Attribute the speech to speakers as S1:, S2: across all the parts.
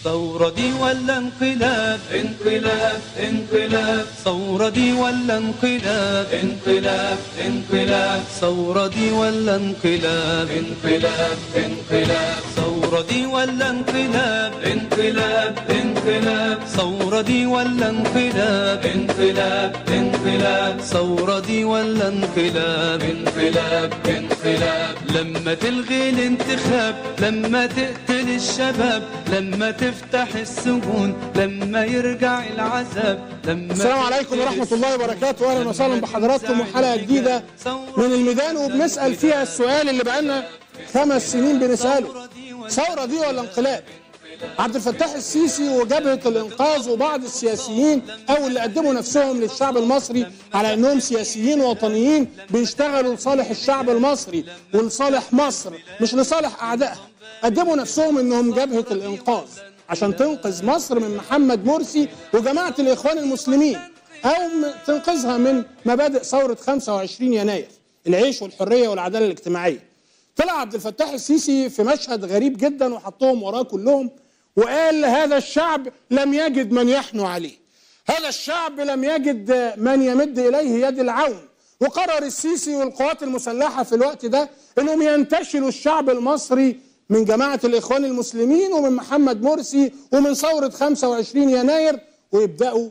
S1: ثورة دي ولا انقلاب
S2: انقلاب انقلاب
S1: ثورة دي ولا انقلاب
S2: انقلاب انقلاب
S1: ثورة دي ولا انقلاب
S2: انقلاب انقلاب
S1: ثورة دي ولا انقلاب
S2: انقلاب انقلاب
S1: ثورة دي ولا انقلاب
S2: انقلاب انقلاب
S1: ثورة دي ولا انقلاب
S2: انقلاب انقلاب
S1: لما تلغي الانتخاب لما تقتل الشباب لما تفتح السجون لما يرجع العذاب لما
S3: السلام عليكم ورحمة الله وبركاته أهلا وسهلا بحضراتكم وحلقة جديدة من الميدان وبنسأل فيها السؤال اللي بقالنا خمس سنين بنسأله ثورة دي ولا انقلاب؟ عبد الفتاح السيسي وجبهة الإنقاذ وبعض السياسيين أو اللي قدموا نفسهم للشعب المصري على أنهم سياسيين وطنيين بيشتغلوا لصالح الشعب المصري ولصالح مصر مش لصالح أعدائها قدموا نفسهم أنهم جبهة الإنقاذ عشان تنقذ مصر من محمد مرسي وجماعة الإخوان المسلمين أو م- تنقذها من مبادئ ثورة 25 يناير العيش والحرية والعدالة الاجتماعية طلع عبد الفتاح السيسي في مشهد غريب جدا وحطهم وراه كلهم وقال هذا الشعب لم يجد من يحنو عليه هذا الشعب لم يجد من يمد إليه يد العون وقرر السيسي والقوات المسلحة في الوقت ده انهم ينتشلوا الشعب المصري من جماعة الإخوان المسلمين ومن محمد مرسي ومن ثورة 25 يناير ويبدأوا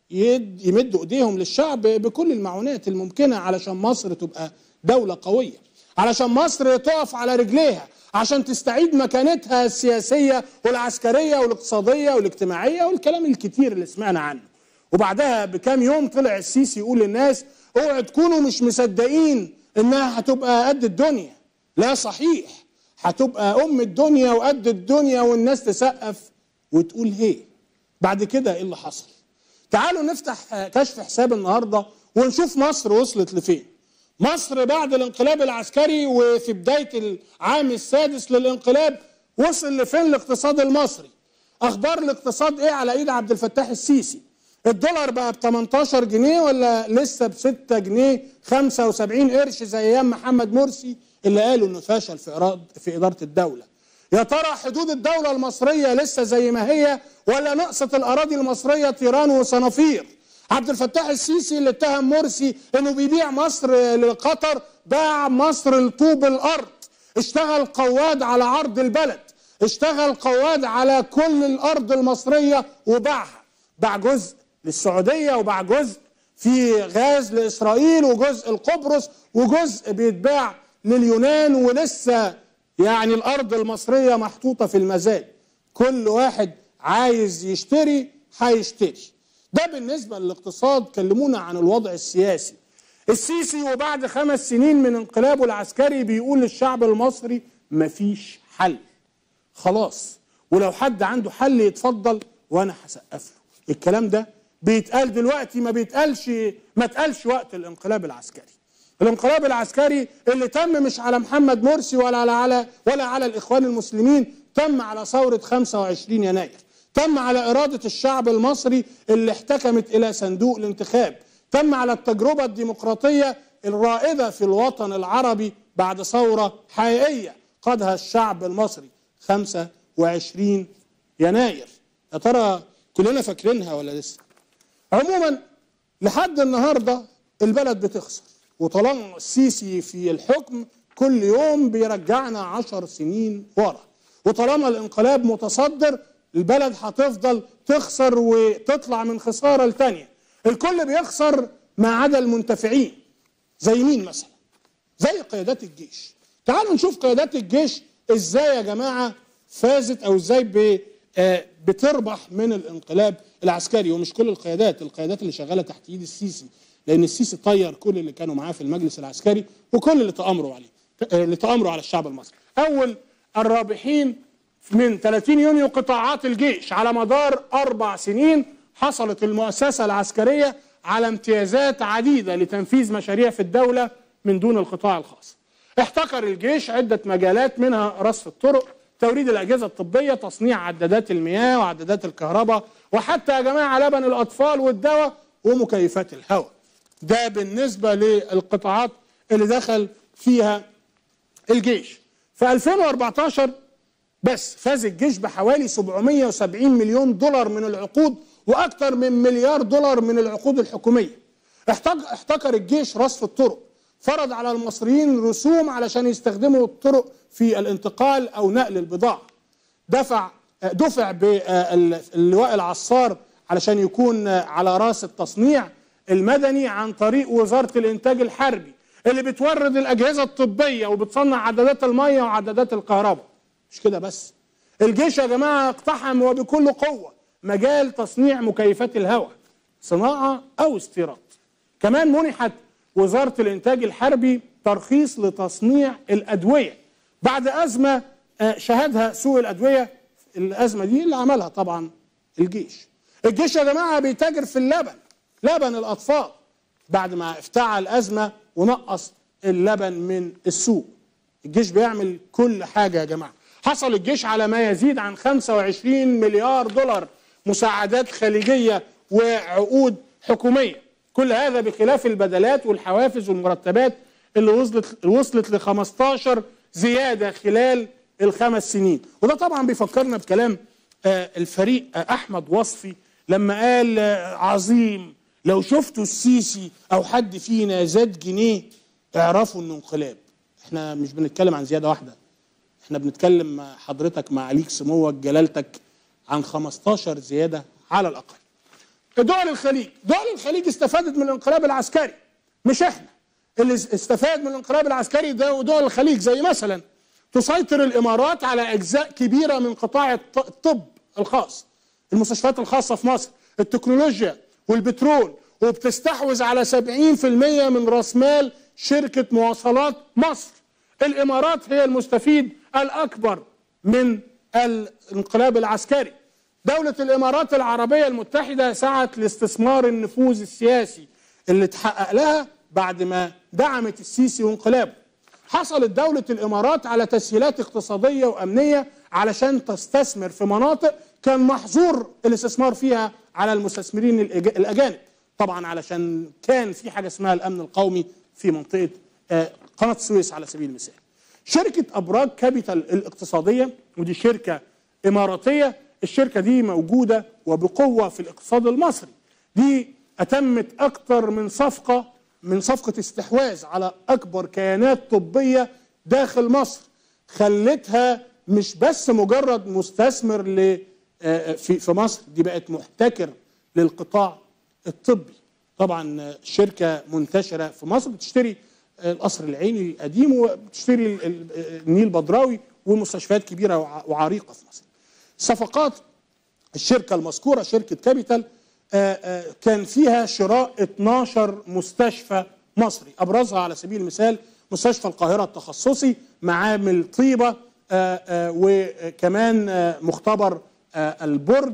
S3: يد يمدوا ايديهم للشعب بكل المعونات الممكنة علشان مصر تبقى دولة قوية علشان مصر تقف على رجليها عشان تستعيد مكانتها السياسية والعسكرية والاقتصادية والاجتماعية والكلام الكتير اللي سمعنا عنه وبعدها بكام يوم طلع السيسي يقول للناس اوعوا تكونوا مش مصدقين انها هتبقى قد الدنيا لا صحيح هتبقى ام الدنيا وقد الدنيا والناس تسقف وتقول هي بعد كده ايه اللي حصل تعالوا نفتح كشف حساب النهارده ونشوف مصر وصلت لفين مصر بعد الانقلاب العسكري وفي بداية العام السادس للانقلاب وصل لفين الاقتصاد المصري اخبار الاقتصاد ايه على ايد عبد الفتاح السيسي الدولار بقى ب 18 جنيه ولا لسه ب 6 جنيه 75 قرش زي ايام محمد مرسي اللي قالوا انه فشل في إراد في اداره الدوله يا ترى حدود الدوله المصريه لسه زي ما هي ولا نقصت الاراضي المصريه طيران وصنافير عبد الفتاح السيسي اللي اتهم مرسي انه بيبيع مصر لقطر باع مصر لطوب الارض اشتغل قواد على عرض البلد اشتغل قواد على كل الارض المصريه وباعها باع جزء للسعوديه وباع جزء في غاز لاسرائيل وجزء لقبرص وجزء بيتباع لليونان ولسه يعني الارض المصريه محطوطه في المزاد كل واحد عايز يشتري هيشتري ده بالنسبة للاقتصاد كلمونا عن الوضع السياسي السيسي وبعد خمس سنين من انقلابه العسكري بيقول للشعب المصري مفيش حل خلاص ولو حد عنده حل يتفضل وانا هسقف له الكلام ده بيتقال دلوقتي ما بيتقالش ما اتقالش وقت الانقلاب العسكري الانقلاب العسكري اللي تم مش على محمد مرسي ولا على على ولا على الاخوان المسلمين تم على ثورة 25 يناير تم على إرادة الشعب المصري اللي احتكمت إلى صندوق الانتخاب تم على التجربة الديمقراطية الرائدة في الوطن العربي بعد ثورة حقيقية قادها الشعب المصري 25 يناير يا ترى كلنا فاكرينها ولا لسه عموما لحد النهاردة البلد بتخسر وطالما السيسي في الحكم كل يوم بيرجعنا عشر سنين ورا وطالما الانقلاب متصدر البلد هتفضل تخسر وتطلع من خسارة لتانية الكل بيخسر ما عدا المنتفعين زي مين مثلا زي قيادات الجيش تعالوا نشوف قيادات الجيش ازاي يا جماعة فازت او ازاي ب- آه، بتربح من الانقلاب العسكري ومش كل القيادات القيادات اللي شغالة تحت ايد السيسي لان السيسي طير كل اللي كانوا معاه في المجلس العسكري وكل اللي تأمروا عليه آه، اللي تأمروا على الشعب المصري اول الرابحين من 30 يونيو قطاعات الجيش على مدار أربع سنين حصلت المؤسسة العسكرية على امتيازات عديدة لتنفيذ مشاريع في الدولة من دون القطاع الخاص احتكر الجيش عدة مجالات منها رصف الطرق توريد الأجهزة الطبية تصنيع عدادات المياه وعدادات الكهرباء وحتى يا جماعة لبن الأطفال والدواء ومكيفات الهواء ده بالنسبة للقطاعات اللي دخل فيها الجيش في 2014 بس فاز الجيش بحوالي 770 مليون دولار من العقود واكثر من مليار دولار من العقود الحكوميه احتج- احتكر الجيش رصف الطرق فرض على المصريين رسوم علشان يستخدموا الطرق في الانتقال او نقل البضاعه دفع دفع باللواء العصار علشان يكون على راس التصنيع المدني عن طريق وزاره الانتاج الحربي اللي بتورد الاجهزه الطبيه وبتصنع عدادات الميه وعدادات الكهرباء مش كده بس الجيش يا جماعه اقتحم وبكل قوه مجال تصنيع مكيفات الهواء صناعه او استيراد كمان منحت وزاره الانتاج الحربي ترخيص لتصنيع الادويه بعد ازمه آه، شهدها سوق الادويه الازمه دي اللي عملها طبعا الجيش الجيش يا جماعه بيتاجر في اللبن لبن الاطفال بعد ما افتعل ازمه ونقص اللبن من السوق الجيش بيعمل كل حاجه يا جماعه حصل الجيش على ما يزيد عن 25 مليار دولار مساعدات خليجيه وعقود حكوميه كل هذا بخلاف البدلات والحوافز والمرتبات اللي وصلت وصلت ل 15 زياده خلال الخمس سنين وده طبعا بيفكرنا بكلام آه، الفريق آه، احمد وصفي لما قال آه، عظيم لو شفتوا السيسي او حد فينا زاد جنيه اعرفوا انه انقلاب احنا مش بنتكلم عن زياده واحده احنا بنتكلم مع حضرتك مع عليك سموك جلالتك عن 15 زياده على الاقل دول الخليج دول الخليج استفادت من الانقلاب العسكري مش احنا اللي استفاد من الانقلاب العسكري ده دول الخليج زي مثلا تسيطر الامارات على اجزاء كبيره من قطاع الط- الطب الخاص المستشفيات الخاصه في مصر التكنولوجيا والبترول وبتستحوذ على 70% من راس مال شركه مواصلات مصر الامارات هي المستفيد الاكبر من الانقلاب العسكري دولة الإمارات العربية المتحدة سعت لاستثمار النفوذ السياسي اللي اتحقق لها بعد ما دعمت السيسي وانقلابه حصلت دولة الإمارات على تسهيلات اقتصادية وأمنية علشان تستثمر في مناطق كان محظور الاستثمار فيها على المستثمرين الأج- الأجانب طبعا علشان كان في حاجة اسمها الأمن القومي في منطقة آه، قناة السويس على سبيل المثال شركة أبراج كابيتال الاقتصادية ودي شركة إماراتية الشركة دي موجودة وبقوة في الاقتصاد المصري دي أتمت أكتر من صفقة من صفقة استحواذ على أكبر كيانات طبية داخل مصر خلتها مش بس مجرد مستثمر ل آه، في في مصر دي بقت محتكر للقطاع الطبي طبعا آه، شركة منتشرة في مصر بتشتري آه، القصر العيني القديم وبتشتري ال- ال- النيل بدراوي ومستشفيات كبيرة وع- وعريقة في مصر صفقات الشركة المذكورة شركة كابيتال آه، آه، كان فيها شراء 12 مستشفى مصري أبرزها على سبيل المثال مستشفى القاهرة التخصصي معامل طيبة آه، آه، وكمان آه، مختبر آه، البرج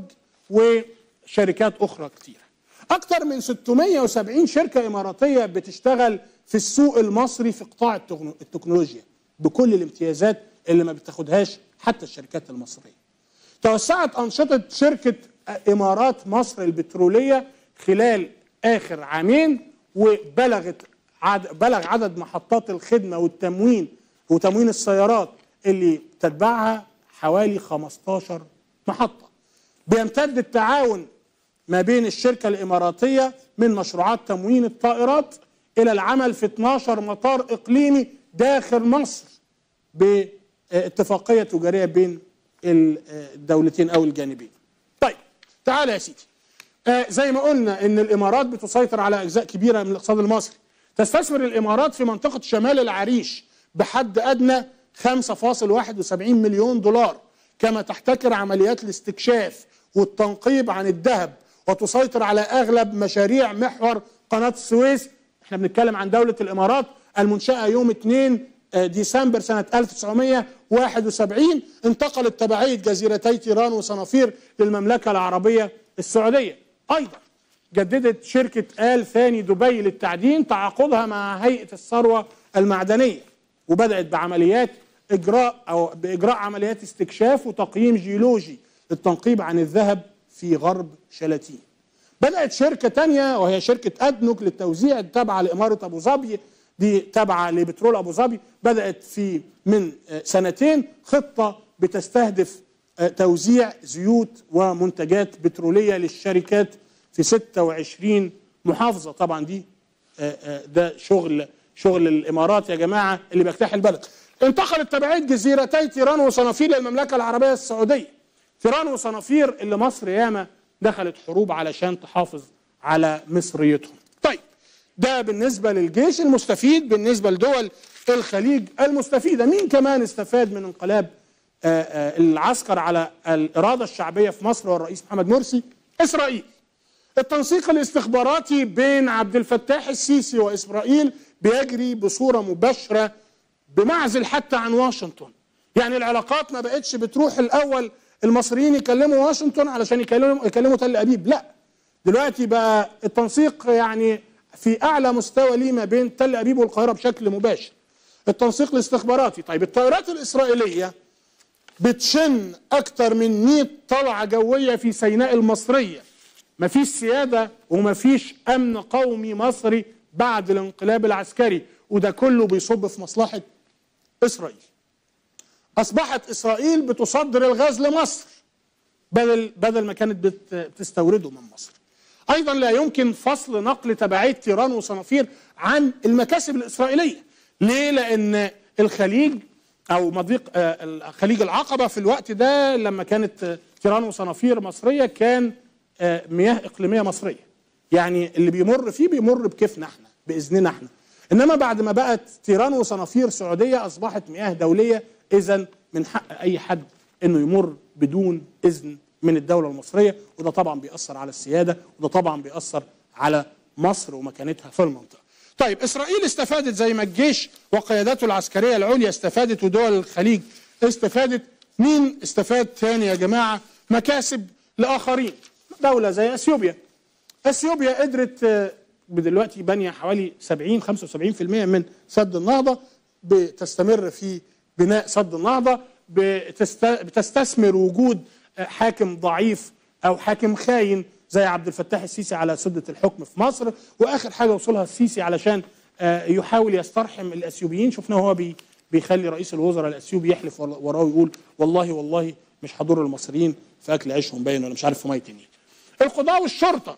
S3: وشركات أخرى كتيرة أكثر من 670 شركة إماراتية بتشتغل في السوق المصري في قطاع التكنو- التكنولوجيا بكل الامتيازات اللي ما بتاخدهاش حتى الشركات المصرية توسعت أنشطة شركة إمارات مصر البترولية خلال آخر عامين وبلغت عد بلغ عدد محطات الخدمة والتموين وتموين السيارات اللي تتبعها حوالي 15 محطة بيمتد التعاون ما بين الشركة الإماراتية من مشروعات تموين الطائرات إلى العمل في 12 مطار إقليمي داخل مصر باتفاقية تجارية بين الدولتين أو الجانبين طيب تعال يا سيدي آه زي ما قلنا ان الامارات بتسيطر على اجزاء كبيره من الاقتصاد المصري تستثمر الامارات في منطقه شمال العريش بحد ادنى 5.71 مليون دولار كما تحتكر عمليات الاستكشاف والتنقيب عن الذهب وتسيطر على اغلب مشاريع محور قناه السويس احنا بنتكلم عن دوله الامارات المنشاه يوم 2 ديسمبر سنة 1971 انتقلت تبعية جزيرتي تيران وصنافير للمملكة العربية السعودية أيضا جددت شركة آل ثاني دبي للتعدين تعاقدها مع هيئة الثروة المعدنية وبدأت بعمليات إجراء أو بإجراء عمليات استكشاف وتقييم جيولوجي للتنقيب عن الذهب في غرب شلاتين بدأت شركة تانية وهي شركة أدنوك للتوزيع التابعة لإمارة أبو ظبي دي تابعة لبترول أبو ظبي بدأت في من سنتين خطة بتستهدف آه، توزيع زيوت ومنتجات بتروليه للشركات في 26 محافظه طبعا دي آه، آه، ده شغل شغل الامارات يا جماعه اللي بيجتاح البلد انتقلت تبعيه جزيرتي تيران وصنافير للمملكه العربيه السعوديه تيران وصنافير اللي مصر ياما دخلت حروب علشان تحافظ على مصريتهم طيب ده بالنسبه للجيش المستفيد بالنسبه لدول الخليج المستفيده مين كمان استفاد من انقلاب آه، آه، العسكر على الاراده الشعبيه في مصر والرئيس محمد مرسي اسرائيل التنسيق الاستخباراتي بين عبد الفتاح السيسي واسرائيل بيجري بصوره مباشره بمعزل حتى عن واشنطن يعني العلاقات ما بقتش بتروح الاول المصريين يكلموا واشنطن علشان يكلموا يكلموا تل ابيب لا دلوقتي بقى التنسيق يعني في اعلى مستوى ليه ما بين تل ابيب والقاهره بشكل مباشر التنسيق الاستخباراتي طيب الطائرات الاسرائيليه بتشن اكتر من 100 طلعه جويه في سيناء المصريه مفيش سياده ومفيش امن قومي مصري بعد الانقلاب العسكري وده كله بيصب في مصلحه اسرائيل اصبحت اسرائيل بتصدر الغاز لمصر بدل بدل ما كانت بت- بتستورده من مصر ايضا لا يمكن فصل نقل تبعيه تيران وصنافير عن المكاسب الاسرائيليه ليه لان الخليج او مضيق آه، خليج العقبه في الوقت ده لما كانت آه، تيران وصنافير مصريه كان آه، مياه اقليميه مصريه يعني اللي بيمر فيه بيمر بكيفنا احنا باذننا احنا انما بعد ما بقت تيران وصنافير سعوديه اصبحت مياه دوليه اذا من حق اي حد انه يمر بدون اذن من الدوله المصريه وده طبعا بيأثر على السياده وده طبعا بيأثر على مصر ومكانتها في المنطقه. طيب اسرائيل استفادت زي ما الجيش وقياداته العسكريه العليا استفادت ودول الخليج استفادت مين استفاد تاني يا جماعه مكاسب لاخرين دوله زي اثيوبيا اثيوبيا قدرت آه، دلوقتي بانيه حوالي 70 75% من سد النهضه بتستمر في بناء سد النهضه بتست... بتستثمر وجود آه، حاكم ضعيف او حاكم خاين زي عبد الفتاح السيسي على سده الحكم في مصر واخر حاجه وصلها السيسي علشان آه، يحاول يسترحم الاثيوبيين شفناه هو بي... بيخلي رئيس الوزراء الاثيوبي يحلف ورا- وراه ويقول والله والله مش هضر المصريين في اكل عيشهم باين ولا مش عارف في ميه النيل القضاء والشرطه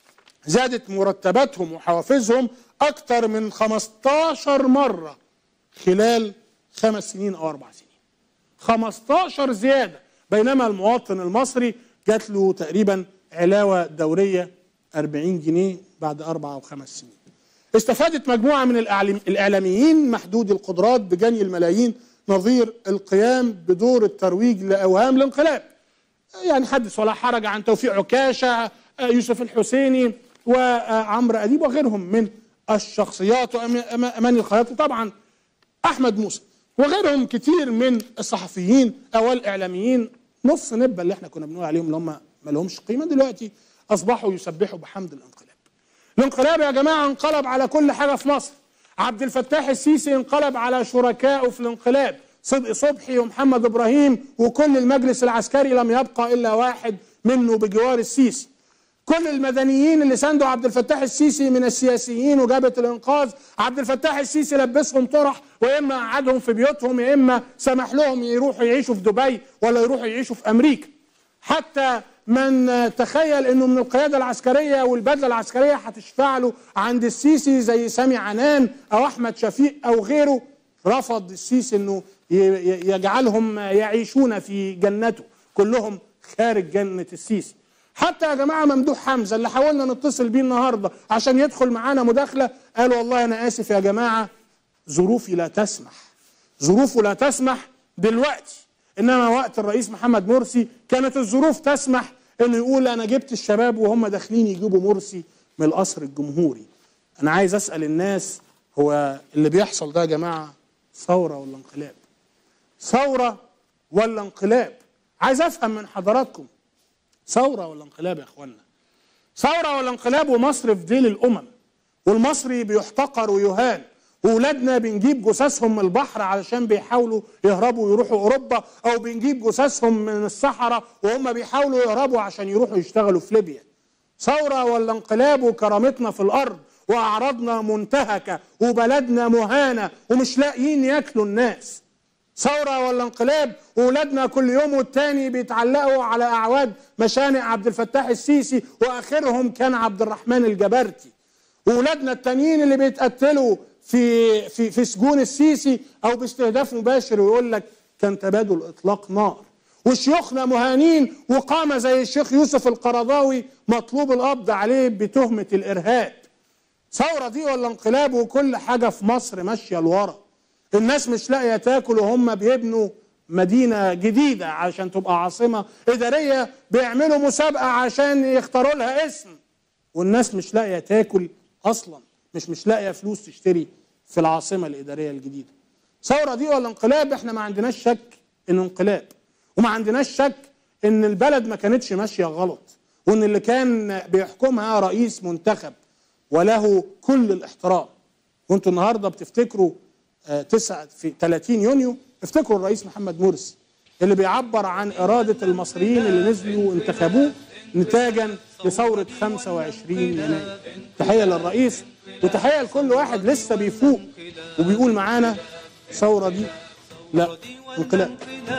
S3: زادت مرتباتهم وحوافزهم أكثر من 15 مرة خلال خمس سنين أو أربع سنين 15 زيادة بينما المواطن المصري جات له تقريبا علاوة دورية 40 جنيه بعد أربع أو خمس سنين استفادت مجموعة من الأعلم- الإعلاميين محدود القدرات بجني الملايين نظير القيام بدور الترويج لأوهام الانقلاب يعني حدث ولا حرج عن توفيق عكاشة آه، يوسف الحسيني وعمرو أديب وغيرهم من الشخصيات وأماني الخياطي طبعا أحمد موسى وغيرهم كتير من الصحفيين أو الإعلاميين نص نبة اللي احنا كنا بنقول عليهم اللي هم ما لهمش قيمة دلوقتي أصبحوا يسبحوا بحمد الانقلاب الانقلاب يا جماعة انقلب على كل حاجة في مصر عبد الفتاح السيسي انقلب على شركائه في الانقلاب صدقي صبحي ومحمد ابراهيم وكل المجلس العسكري لم يبقى الا واحد منه بجوار السيسي كل المدنيين اللي ساندوا عبد الفتاح السيسي من السياسيين وجبهه الانقاذ عبد الفتاح السيسي لبسهم طرح ويا اما قعدهم في بيوتهم يا اما سمح لهم يروحوا يعيشوا في دبي ولا يروحوا يعيشوا في امريكا حتى من تخيل انه من القياده العسكريه والبدله العسكريه هتشفع له عند السيسي زي سامي عنان او احمد شفيق او غيره رفض السيسي انه ي- ي- يجعلهم يعيشون في جنته كلهم خارج جنه السيسي حتى يا جماعه ممدوح حمزه اللي حاولنا نتصل بيه النهارده عشان يدخل معانا مداخله قال والله انا اسف يا جماعه ظروفي لا تسمح ظروفه لا تسمح دلوقتي انما وقت الرئيس محمد مرسي كانت الظروف تسمح انه يقول انا جبت الشباب وهم داخلين يجيبوا مرسي من القصر الجمهوري انا عايز اسال الناس هو اللي بيحصل ده يا جماعه ثوره ولا انقلاب ثوره ولا انقلاب عايز افهم من حضراتكم ثوره ولا انقلاب يا اخوانا ثوره ولا انقلاب ومصر في ديل الامم والمصري بيحتقر ويهان وولادنا بنجيب جثثهم من البحر علشان بيحاولوا يهربوا ويروحوا اوروبا او بنجيب جثثهم من الصحراء وهم بيحاولوا يهربوا عشان يروحوا يشتغلوا في ليبيا ثوره ولا انقلاب وكرامتنا في الارض واعراضنا منتهكه وبلدنا مهانه ومش لاقيين ياكلوا الناس ثورة ولا انقلاب وولادنا كل يوم والتاني بيتعلقوا على أعواد مشانق عبد الفتاح السيسي وآخرهم كان عبد الرحمن الجبرتي وولادنا التانيين اللي بيتقتلوا في في في سجون السيسي أو باستهداف مباشر ويقول لك كان تبادل إطلاق نار وشيوخنا مهانين وقام زي الشيخ يوسف القرضاوي مطلوب القبض عليه بتهمة الإرهاب ثورة دي ولا انقلاب وكل حاجة في مصر ماشية لورا الناس مش لاقية تاكل وهم بيبنوا مدينة جديدة عشان تبقى عاصمة إدارية بيعملوا مسابقة عشان يختاروا لها اسم والناس مش لاقية تاكل أصلا مش مش لاقية فلوس تشتري في العاصمة الإدارية الجديدة ثورة دي ولا انقلاب احنا ما عندناش شك انه انقلاب وما عندناش شك ان البلد ما كانتش ماشية غلط وان اللي كان بيحكمها رئيس منتخب وله كل الاحترام وانتوا النهارده بتفتكروا آه، تسعة في 30 يونيو افتكروا الرئيس محمد مرسي اللي بيعبر عن إرادة المصريين اللي نزلوا انتخبوه نتاجا لثورة 25 يناير تحية للرئيس وتحية لكل واحد لسه بيفوق وبيقول معانا ثورة دي لا انقلاب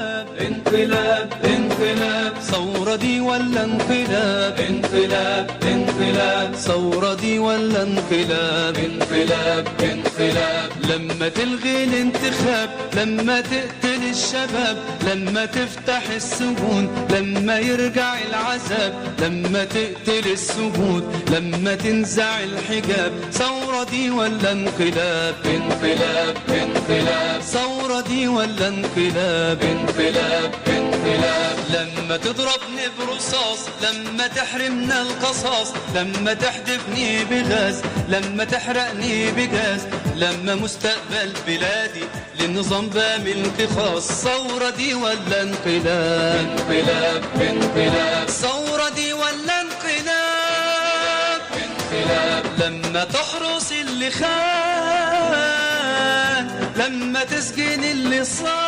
S2: انقلاب انقلاب
S1: ثورة دي ولا انقلاب
S2: انقلاب انقلاب
S1: ثورة دي ولا انقلاب
S2: انقلاب انقلاب
S1: لما تلغي الانتخاب لما تقتل الشباب لما تفتح السجون لما يرجع العذاب لما تقتل السجون لما تنزع الحجاب ثورة دي ولا انقلاب
S2: انقلاب انقلاب
S1: ثورة دي ولا انقلاب
S2: انقلاب انقلاب
S1: لما تضربني برصاص لما تحرمنا القصاص لما تحدفني بغاز لما تحرقني بجاز لما مستقبل بلادي للنظام بملك خاص ثورة دي ولا انقلاب
S2: انقلاب انقلاب
S1: ثورة دي ولا انقلاب
S2: انقلاب
S1: لما تحرس اللي خان لما تسجن اللي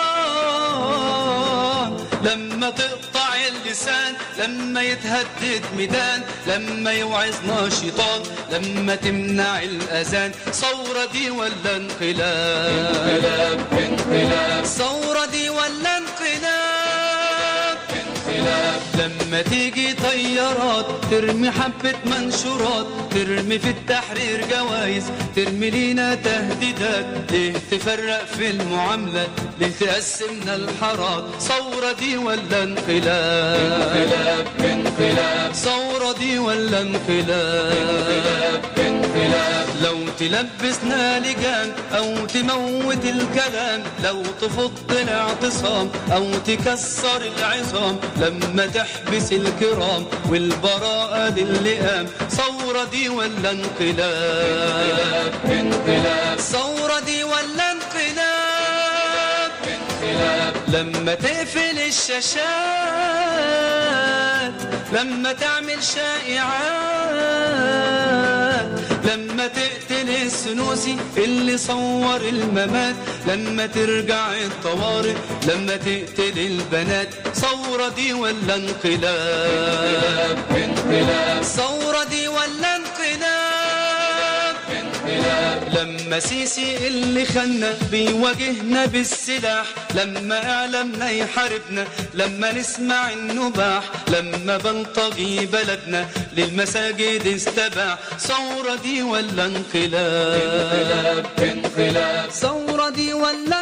S1: صان لما تقطع اللسان لما يتهدد ميدان لما يوعظنا شيطان لما تمنع الأذان ثورة دي ولا انقلاب
S2: انقلاب انقلاب
S1: ثورة دي ولا انقلاب
S2: انقلاب
S1: لما تيجي طيارات ترمي حبة منشورات ترمي في التحرير جوايز ترمي لينا تهديدات ليه تفرق في المعاملة ليه تقسمنا الحارات ثورة دي ولا انقلاب
S2: انقلاب انقلاب
S1: ثورة دي ولا انقلاب
S2: انقلاب انقلاب
S1: لو تلبسنا لجان او تموت الكلام لو تفض الاعتصام او تكسر العظام لما تحبس الكرام والبراءة للئام ثورة دي ولا انقلاب
S2: انقلاب
S1: ثورة دي ولا انقلاب
S2: انقلاب
S1: لما تقفل الشاشات لما تعمل شائعات لما تقتل السنوسي اللي صور الممات لما ترجع الطوارئ لما تقتل البنات ثورة دي ولا انقلاب
S2: انقلاب
S1: ثورة دي ولا انقلاب
S2: انقلاب
S1: لما سيسي اللي خلنا بيواجهنا بالسلاح لما اعلامنا يحاربنا لما نسمع النباح لما بلطجي بلدنا للمساجد استباح ثورة دي ولا انقلاب
S2: انقلاب انقلاب
S1: ثورة دي ولا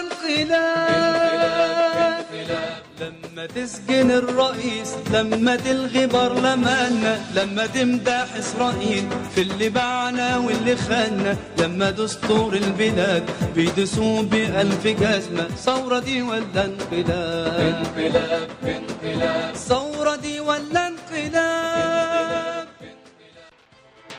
S1: انقلاب لما تسجن الرئيس لما تلغي برلماننا لما تمدح اسرائيل في اللي باعنا واللي خاننا لما دستور البلاد بيدسوه بألف جزمة ثورة دي ولا انقلاب
S2: انقلاب انقلاب
S1: ثورة